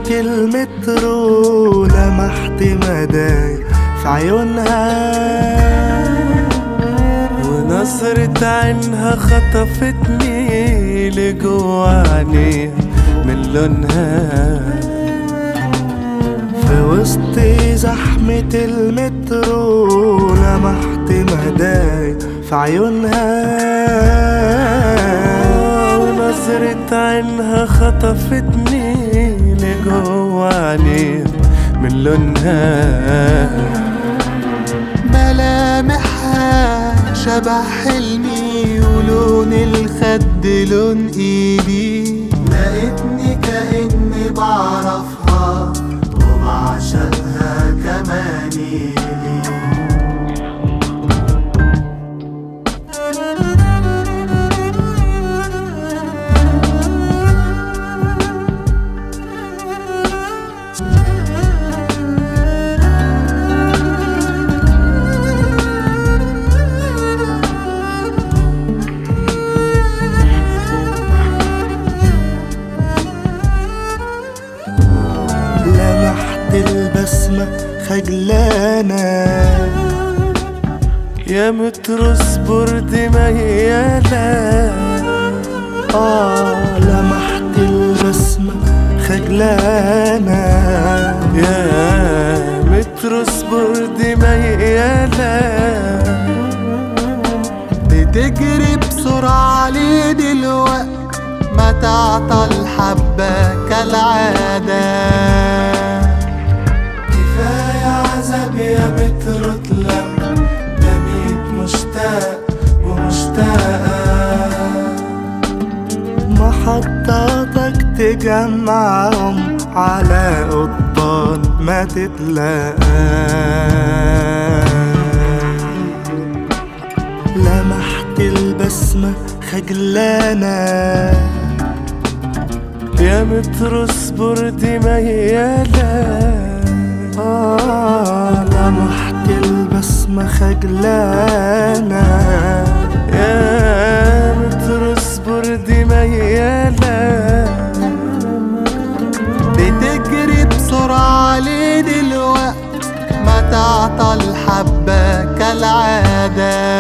زحمة المترو لمحت مدايا في عيونها ونظرة عينها خطفتني لجوا عينيها من لونها في وسط زحمة المترو لمحت مدايا في عيونها ونظرة عينها خطفتني لجوا عينيها من لونها ملامحها شبه حلمي ولون الخد لون ايدي لقيتني كأني بعرفها وبعشقها كمان لي لمحت البسمة خجلانة يا متر اصبر دي ميالة آه لمحت البسمة خجلانة يا متر اصبر دي ميالة بتجري بسرعة ليه دلوقت ما تعطى الحبة كالعادة كفاية عذاب يا متر اطلق ده ميت مشتاق ومشتاقة محطاتك تجمعهم على قضبان ما تتلاقى لمحت البسمة خجلانة يا متر اصبر دي ميالة آه لمحت البسمة خجلانة يا متر اصبر دي ميالة بتجري بسرعة ليه دلوقت ما تعطى الحبة كالعادة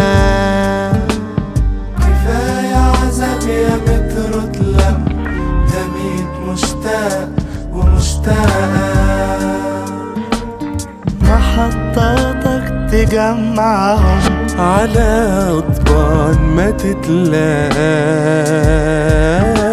كفاية عذاب يا متر اطلق ده ميت مشتاق ومشتاقة محطاتك تجمعهم على قضبان ما تتلاقى